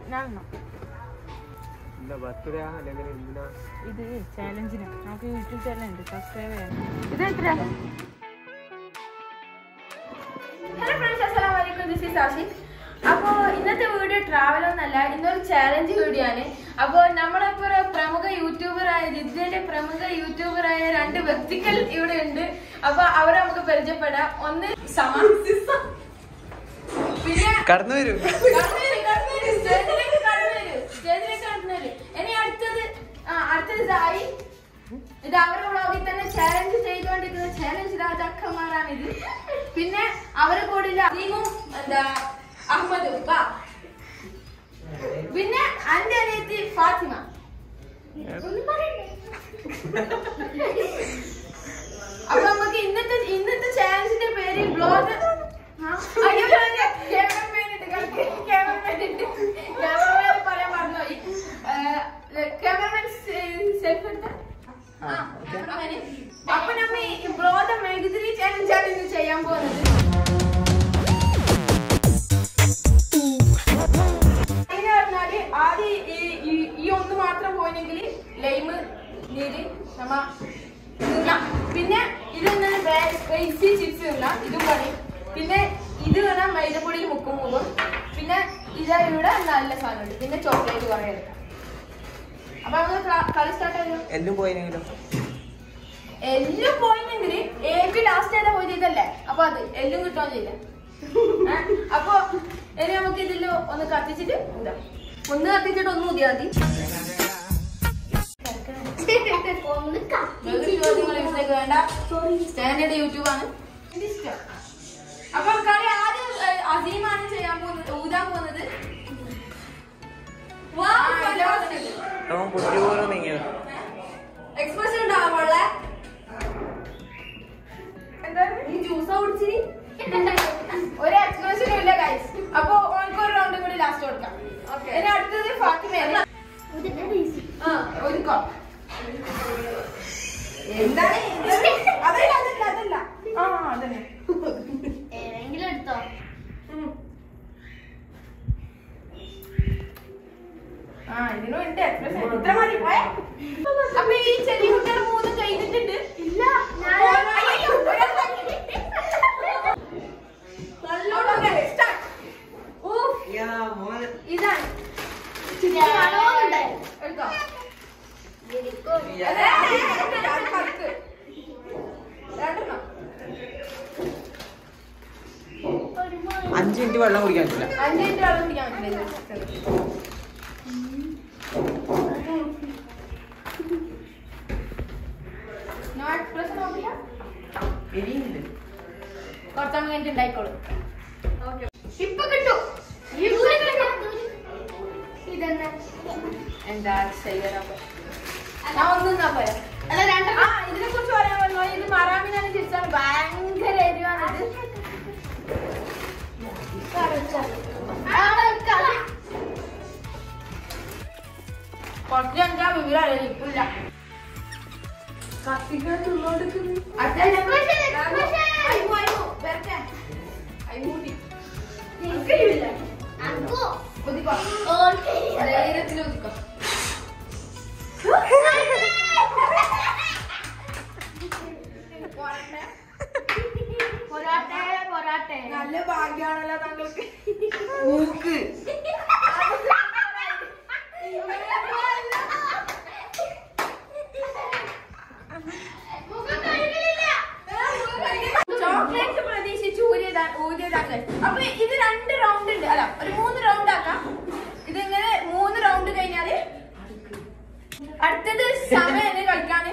ഞാനെണ്ണം എന്താ ബർത്ത്ഡേ അല്ലെങ്കിൽ എന്തിനാ ഇത് ചാലഞ്ചിന് നമുക്ക് യൂട്യൂബ് ചാനലുണ്ട് സബ്സ്ക്രൈബ് ചെയ്യാൻ ഇത് എത്ര ഹലോ ഫ്രണ്ട്സ് അസ്സലാമു അലൈക്കും ദിസ് ഈസ് ആഷിഖ് അപ്പോൾ ഇന്നത്തെ വീഡിയോ ട്രാവൽ ഒന്നല്ല ഇന്നൊരു ചാലഞ്ച് വീഡിയോ ആണ് അപ്പോൾ നമ്മളിപ്പോൾ ഒരു പ്രമുഖ യൂട്യൂബറായ ജിദ്ദയിലെ പ്രമുഖ യൂട്യൂബറായ രണ്ട് വ്യക്തികൾ ഇവിടെ ഉണ്ട് അപ്പോൾ അവരെ നമുക്ക് പരിചയപ്പെടാം ഒന്ന് സമ പിന്നെ കടന്നു വരൂ കടന്നുവരൂ, കടന്നുവരൂ, സ്റ്റേജിലേക്ക് കടന്നുവരൂ, സ്റ്റേജിലേക്ക് കടന്നുവരൂ. ഇനി അടുത്തത് ആ അടുത്തത് ഇതായി ഇത് അവരുടെ വ്ളോഗിൽ തന്നെ ചാലഞ്ച് ചെയ്തുകൊണ്ടിരിക്കുന്ന ചാലഞ്ച് രാജാക്കന്മാരാണ് ഇത് പിന്നെ അവരെ കൂടെ അസീമും എന്താ അഹമ്മദും വാ പിന്നെ അന്റെ അനിയത്തി ഫാത്തിമ ഒന്നും പറയണ്ടേ? അപ്പൊ നമുക്ക് ഇന്നത്തെ ഇന്നത്തെ ചാലഞ്ചിന്റെ പേര് ബ്ലോഗ് അയ്യോ ക്യാമറമാൻ ഉണ്ട് ക്യാമറമാൻ ഉണ്ട് ക്യാമറമാൻ പറയാൻ മറന്നുപോയി ക്യാമറമാൻ സെൽഫ് എടുത്ത ആ, cameraman. അപ്പൊ നമ്മ ഈ ബ്ലോഗ് മെഴുകുതിരി ചാലഞ്ച് ആണ് ഇന്ന് ചെയ്യാൻ പോകുന്നത് അതിന് പറഞ്ഞാല് ആദ്യം ഈ- ഈ- ഈ ഒന്ന് മാത്രം പോയില്ലെങ്കിൽ ലൈമ് നീര് നമ്മ തിന്നാം. പിന്നെ ഇത് സ്പൈസി ചിപ്സ് തിന്നാം ഇതും പണി പിന്നെ ഇത് വേണം മൈദപ്പൊടി മുക്കും മുഖം പിന്നെ ഇതാ ഇവിടെ നല്ല സാധനമുണ്ട് പിന്നെ ചോക്ലേറ്റ് കുറെ എടുക്കാം അപ്പൊ നമുക്ക് ക- കളി സ്റ്റാർട്ട് ആയാലോ എല്ലാം പോയിനെങ്കിലും എല്ലാം പോയിന്നെങ്കിൽ എ പി ലാസ്റ്റ് ഏതാ പോയി ചെയ്തല്ലേ അപ്പൊ അത് എല്ലാം കിട്ടുകയോ ചെയ്ത അപ്പൊ ഇനി നമുക്ക് ഇതിൽ ഒന്ന് കത്തിച്ചിട്ട് ഊതാം ഒന്ന് കത്തിച്ചിട്ട് ഒന്ന് ഊതിയാ മതി ഒരു ചോദ്യങ്ങൾ ഇതിലേക്ക് വേണ്ട സ്റ്റാൻഡേർഡ് യൂട്യൂബ് ആണ് അപ്പൊ കളി ആദ്യം ഏഹ്, അസീമാണ് ചെയ്യാൻ പോകുന്നത് ഊതാൻ പോകുന്നത് അവൻ കുട്ടി പോലെ നീങ്ങിയത് എക്സ്പ്രഷൻ ഉണ്ടാവുള്ള ഈ ജ്യൂസാ കുടിച്ചിരി ഒരു എക്സ്പ്രഷനും ഇല്ല ഗൈസ് അപ്പൊ ഓൾക്ക് ഒരു റൗണ്ടും കൂടി ലാസ്റ്റ് കൊടുക്കാം ഇനി അടുത്തത് ഫാത്തിമയാണ് ആ ഒരുക്കോ എന്താണ് ഇത്? അതല്ല അതല്ല അതല്ല ആ അതന്നെ ഏതെങ്കിലും എടുത്തോ ഉം. ആ ഇതിനും ഉണ്ട് എക്സ്പ്രഷൻ ഇത്ര മതി പോയെ അപ്പൊ ഈ ചെറിയ കുട്ടികൾ മൂന്നും കഴിഞ്ഞിട്ടുണ്ട് ഇല്ല ഇതാണ് എടുത്തോ അതെ, അത് കറുത്ത്. രണ്ടെണ്ണം. അഞ്ച് മിനിറ്റ് വെള്ളം കുടിക്കാൻ പറ്റില്ല അഞ്ച് മിനിറ്റ് വെള്ളം കുടിക്കാൻ പറ്റില്ല നോ എക്സ്പ്രഷൻ നോക്കില്ല ഇനിയുണ്ട് കുറച്ചാൽ കഴിഞ്ഞിട്ട് ഉണ്ടായിക്കോളും ഇപ്പൊ കിട്ടും ഇതെന്നെ എന്താ ചെയ്യാനപ്പോ ഞാൻ ഒന്ന് നിന്നാ പോരെ അല്ല രണ്ട് ആ ഇതിനെ കുറിച്ച് പറയാൻ പറഞ്ഞു ഇത് മറാമിനാണ് ചിരിച്ചാണ് ഭയങ്കര എരിവാണ് ഇത് കുറച്ച് അഞ്ചാ വിവരം ഇപ്പില്ല കത്തിക്കാൻ തിന്നോണ്ടിരിക്കുന്നു അയ്യോ അയ്യോ വരട്ടെ അയ്യൂട്ടി ഒതുക്കോ ധൈര്യത്തിൽ ഒതുക്കോ പൊറാട്ടെ പൊറാട്ടെ നല്ല ഭാഗ്യാണല്ലോ താങ്കൾക്ക് മൂക്ക് ചോക്ലേറ്റ് പ്രതീക്ഷിച്ച് ഊരിയതാണ് ഊരിയതാണ് അപ്പൊ ഇത് രണ്ട് റൗണ്ട് ഉണ്ട് അല്ല ഒരു മൂന്ന് റൗണ്ട് ആക്കാം ഇതിങ്ങനെ മൂന്ന് റൗണ്ട് കഴിഞ്ഞാല് അടുത്തത് സമയം കളിക്കാന്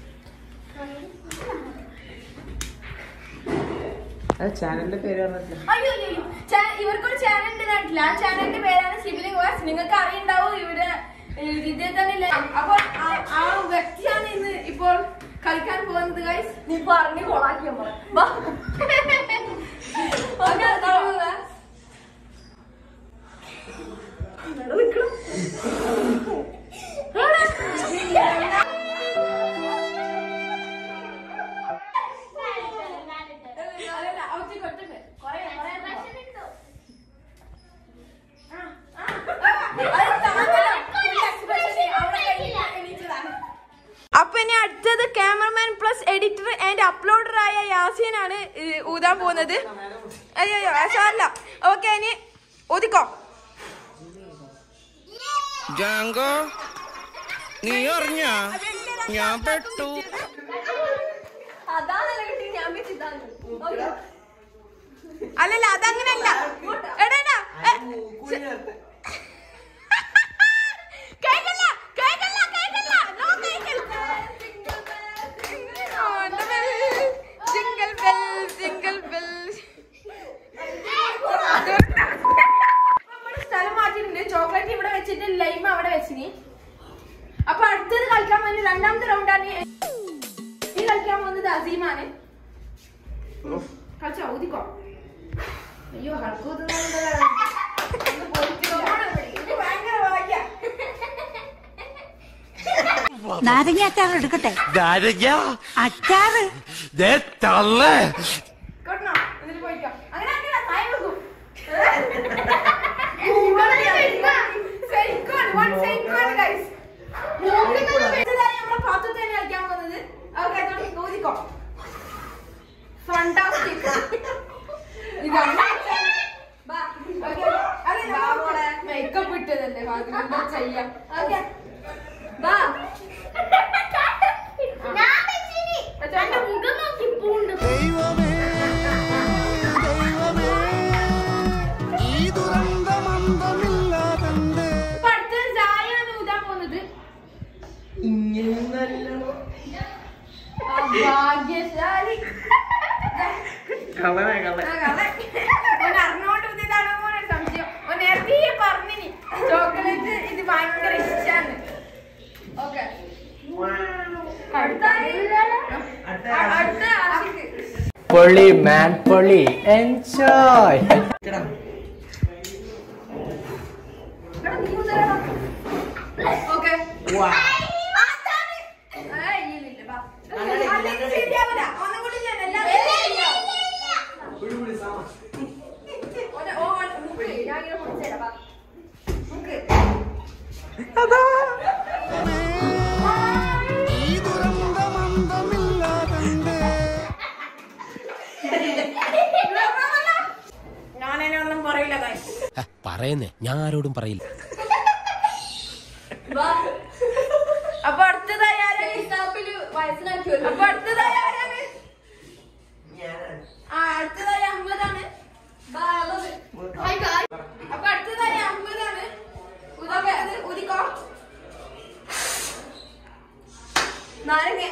അത് ചാനലിന്റെ പേര് പറഞ്ഞിട്ടില്ല അയ്യോ അയ്യോ, അയ്യോ ചാ- ഇവർക്കൊരു ചാനൽ ഉണ്ട് നാട്ടില് ആ ചാനലിന്റെ പേരാണ് സിബിലിംഗ് വാസ് നിങ്ങൾക്ക് അറിയുണ്ടാവും ഇവിടെ ഏഹ്, ഇതിൽ തന്നെ ഇല്ലേ അപ്പൊ ആ- ആ വ്യക്തിയാണ് ഇന്ന് ഇപ്പോൾ കളിക്കാൻ പോകുന്നത് ഗൈസ് നീ പറഞ്ഞു കൊളാക്കിയ ഒറ്റ കൊറേ കൊറേ അസീനാണ് ഈ ഊതാൻ പോകുന്നത് അയ്യോ അയ്യോ സാറില്ല ഓക്കെ ഇനി ഊതിക്കോ ജാങ്കോ നീ അറിഞ്ഞ ഞാൻ പെട്ടു അല്ലല്ല അതങ്ങനല്ല എടാ എടാ, എ, കേക്കല്ല കേക്കല്ല കേക്കല്ല നോ കേക്കല്ല ജിംഗിൾ ബെൽ ജിംഗിൾ ബെൽ നമ്മള് സ്ഥലം മാറ്റിയിട്ടുണ്ട് ചോക്ലേറ്റ് ഇവിടെ വെച്ചിട്ട് ലൈം അവിടെ വെച്ചിനി അപ്പൊ അടുത്തത് കളിക്കാൻ വേണ്ടി രണ്ടാമത്തെ റൗണ്ടാണ് ഈ കളിക്കാൻ പോകുന്നത് അസീമാണ് കളിച്ചോ ഊതിക്കോ അയ്യോ ഹൾക്കൂത്തുന്നുണ്ടല്ലോ ഭയങ്കര ഭാഗ്യ നാരങ്ങ അച്ചാർ എടുക്കട്ടെ നാരങ്ങ അച്ചാറ് ദേ തള്ളേ കൊണ്ടോ എന്നിട്ട് പോയിക്കോ അങ്ങനെ അങ്ങനെ താഴെ വെക്കും സൈക്കോണ് വൺ സൈക്കോണ് ഗൈസ് നമ്മുടെ പാത്രത്തിൽ തന്നെ കളിക്കാൻ പോകുന്നത് ഓക്കെ ചോദിക്കോ ഫണ്ടാസ്റ്റിക് ഇതാണ് മേക്കപ്പ് ഇട്ടതല്ലേ ഭാഗ്യം എന്താ ചെയ്യാം ഓക്കെ ബാ മുഖം നോക്കി പൂണ്ട് ദൈവമേ ദൈവമേ ഈ ദുരന്തമന്തമില്ലാതെന്തേ ഇപ്പൊ അടുത്തത് ചായയാണ് ഊതാൻ പോകുന്നത് ആ, ഭാഗ്യശാലി കളറേ കള ആ, കള. ഓൻ അറിഞ്ഞോണ്ട് ഊതിയതാണോ എന്നൊരു സംശയം ഓൻ നേരത്തെ പറഞ്ഞിനി ചോക്ലേറ്റ് ഇത് ഭയങ്കര ഇഷ്ടാണ് ഓക്കെ അടുത്ത അടുത്ത ആഷിക്ക് പൊളി മാൻ പൊളി എൻജോയ് ഓക്കെ ശരിയാവില്ല ഒന്നും കൂടി ഞാൻ എല്ലാം ഓനെ- ഓ, ഓൻ മുക്ക്. ഞാൻ ഇങ്ങനെ മുറിച്ചുതരാം, വാ. മുക്ക്. ഈ ദുരന്തമന്തമില്ലാതെന്തേ ഞാനെന്നെ ഒന്നും പറയില്ല guys. പറയുന്നേ ഞാൻ ആരോടും പറയില്ല അപ്പൊ അടുത്തതായി ആരാണ് അപ്പൊ അടുത്തതായി ആരാണ് ആ അടുത്തതായി അഹമ്മദാണ് അപ്പൊ അടുത്തതായി അഹമ്മദാണ് ഉദാ- ഇത് ഉദിക്കോ നാരങ്ങ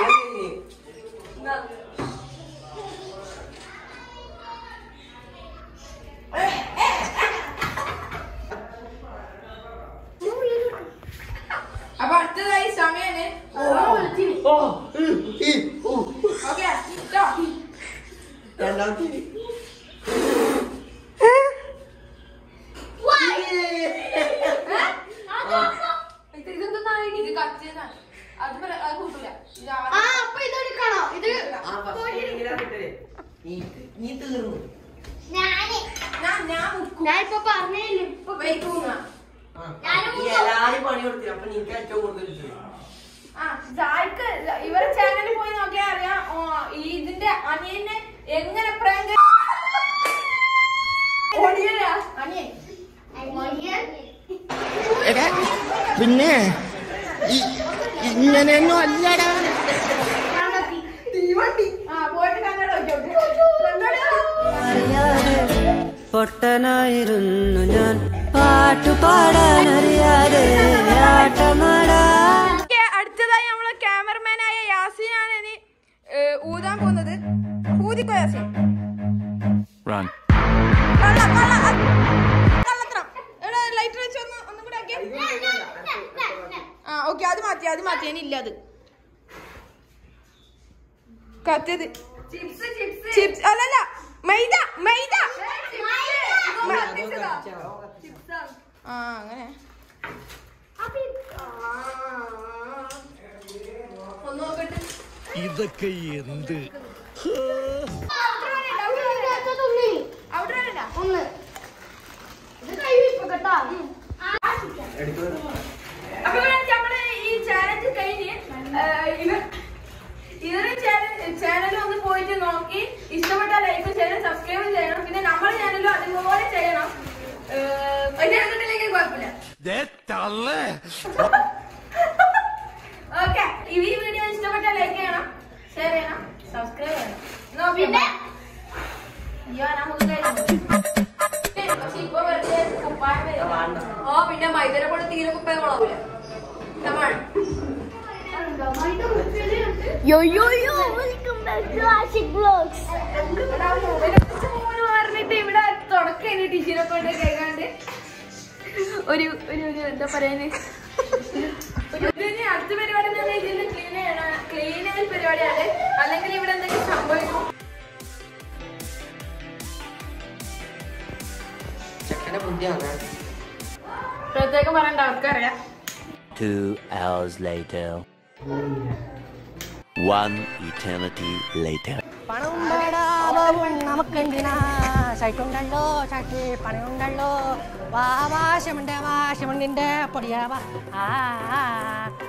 അപ്പൊ അടുത്തതായി സമയാണ് ഓക്കെ ഇത് ഇതെന്താ നാരങ്ങ? ഇത് കത്തിയതാണ് അത് പറ- അത് കൂട്ടൂല ഇത് ആ- ആ അപ്പൊ ഇതെടുക്കണോ ഇത് നീ തീർന്നു ഞാന് ഞാൻ ഞാൻ മുക്കും ഞാൻ ഇപ്പൊ പറഞ്ഞില്ല ഇപ്പൊ വെയ്ക്കുന്ന നീ എല്ലാരും പണി കൊടുത്തില്ല അപ്പൊ നിനക്ക് ഏറ്റവും കൂടുതൽ കിട്ടും. ആ ജായ്ക്ക് ഇവരെ ചാനലിൽ പോയി നോക്കിയാൽ അറിയാം ഓ, ഈ ഇതിന്റെ അനിയനെ എങ്ങനെ പ്രാങ്ക് ഒടിയനാ? അനിയൻ പിന്നെ ഇങ്ങനെയൊന്നും അല്ലടാ ആ പോയിട്ട് കന്നഡ നോക്കിയോട്ടെ പൊട്ടനായിരുന്നു ഞാൻ പാട്ടുപാടാനറിയാതെ ആട്ടമാടാൻ ഓക്കേ, അടുത്തതായി നമ്മളെ ക്യാമറമാനായ യാസിനാണ് ഇനി ഏ, ഊതാൻ പോകുന്നത് ഊതിക്കോ യാസിൻ കള്ള, കള്ള, അത് കള്ളത്തരം. എടാ, ലൈറ്റർ വെച്ച് ഒന്ന് ഒന്നും കൂടെ ആക്കിയേ. ആ ഓക്കെ അത് മാറ്റി അത് മാറ്റി ഇനി ഇല്ല അത് കത്തിയത് ചിപ്സ് അല്ലല്ല മൈദ മൈദ ആ അങ്ങനെ ഒന്ന് നോക്കട്ടെ ഇതൊക്കെ എന്ത് അവിടെ വരണ്ട ഒന്ന് ഇത് കൈ ഇപ്പൊ കേട്ടാ എടുക്കുന്നത് അപ്പൊ ഇവിടെ നമ്മുടെ ഈ ചാലഞ്ച് കഴിഞ്ഞ് ഏ, ഇവ ഇതൊരു ചാനൽ ഒന്ന് പോയിട്ട് നോക്കി ഇഷ്ടപ്പെട്ട ലൈക്ക് ചെയ്യണം സബ്സ്ക്രൈബ് ചെയ്യണം പിന്നെ നമ്മുടെ ചാനലും അതുപോലെ ചെയ്യണം ചെയ്തിട്ടില്ലെങ്കിൽ കുഴപ്പമില്ല ഓക്കെ ഈ വീഡിയോ ഇഷ്ടപ്പെട്ട ലൈക്ക് ചെയ്യണം ഷെയർ ചെയ്യണം സബ്സ്ക്രൈബ് ചെയ്യണം എന്നാ പിന്നെ അയ്യോ നമുക്ക് പക്ഷെ ഇപ്പൊ വെറുതെ കുപ്പായം വരും. ഓ പിന്നെ മൈദനെ കൊണ്ട് തീരെ കുപ്പായം കൊള്ളാവൂല നമ്മൾ yo yo yo welcome back to Ashiq vlogs പറഞ്ഞിട്ട് ഇവിടെ തുടക്കമാണ് ടീച്ചറെ കൊണ്ട് കേൾക്കാണ്ട് ഒരു ഒരു ഒരു എന്താ പറയാന് ഒരു ഇതിന് അടുത്ത പരിപാടി എന്ന് പറഞ്ഞാൽ ഇതിന് ക്ലീൻ ചെയ്യണം ക്ലീൻ ചെയ്യൽ പരിപാടിയാണ് അല്ലെങ്കിൽ ഇവിടെ എന്തെങ്കിലും സംഭവിക്കും ചെക്കന്റെ ബുദ്ധിയാണ് പ്രത്യേകം പറയണ്ട അവർക്കറിയാം Two hours later. One eternity later. പണം ഉണ്ടാവും നമുക്കെന്തിനാ സൈറ്റുണ്ടല്ലോ ചാക്കി പണമുണ്ടല്ലോ വാ വാ ശമന്റെ വാ ശമണ്ടിന്റെ പൊടിയാ വാ ആ ആ, ആ